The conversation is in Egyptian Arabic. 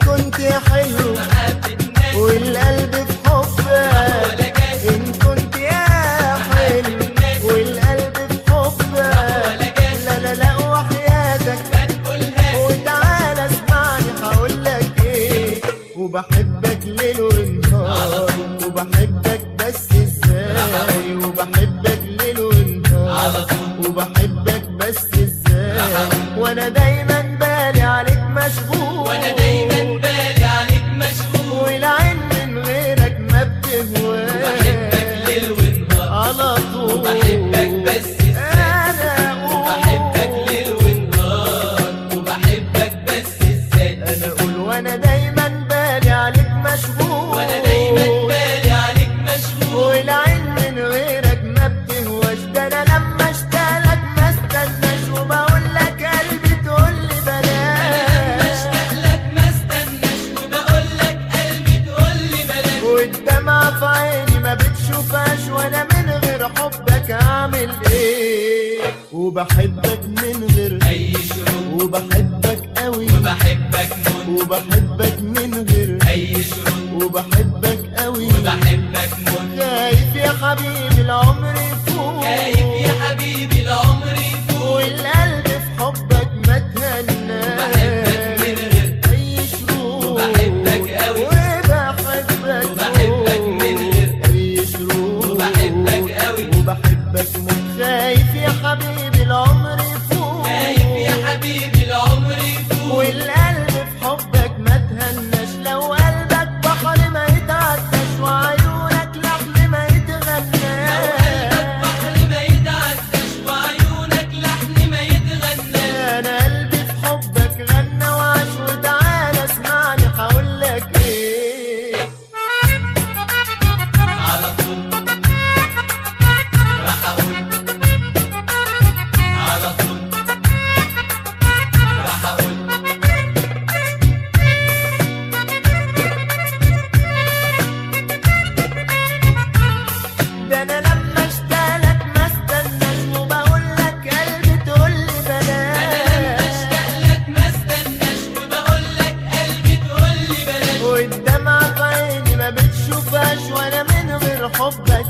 كنت حلو والقلب في حبك إن كنت يا حلو والقلب في حبك لا لا لا وحياتك وتعالى اسمعني هقولك ايه وبحبك ليل ونهار وبحبك بس ازاي وبحبك ليل ونهار وبحبك بس ازاي وانا دايما بالي عليك مشغول وانا دايما بالي عليك مشغول والعين من غيرك ما بتهواش بحبك ليل ونهار على طول بحبك بس ازاي انا اقول بحبك ليل ونهار وبحبك بس ازاي انا اقول وانا دايما بالي عليك مشغول وانا دايما بالي عليك مشغول والعين من غيرك ما بتهواش ده انا لما اشتاقلك ما استناش وبقول لك قلبي تقول لي بلاش اشتاق لك ما استناش وبقول لك قلبي تقول لي بلاش والدمعة في عيني ما بتشوفهاش وانا من غير حبك اعمل ايه وبحبك من غير اي شروط وبحبك قوي وبحبك موت وبحبك من غير اي شروط وبحبك قوي وبحبك موت خايف يا حبيبي العمر يفوت خايف يا حبيبي العمر يفوت والقلب في حبك ما بحبك من تهناش غير اي شروق وبحبك قوي. وبحبك وبحبك من غير اي شروق وبحبك قوي. وبحبك موت خايف يا حبيبي العمر يفوت خايف يا حبيبي العمر يفوت والقلب في حبك ما تهناش لو قلبك بحر ما يتعداش وعيونك لحن ما لو قلبك يتغناش بحر ما يتعداش وعيونك لحن ما يتغناش انا قلبي في حبك غنى وعاش وتعالى اسمعني هقولك ايه على طول راح اقول على طول راح اقول ده انا لما اشتاقلك ما استناش وبقولك قلبي تقول لي انا لما بلاش اشتاق لك ما استناش وبقول لك قلبي تقول لي بلاش والدمعة في عيني ما بتشوفهاش وانا من غير حبك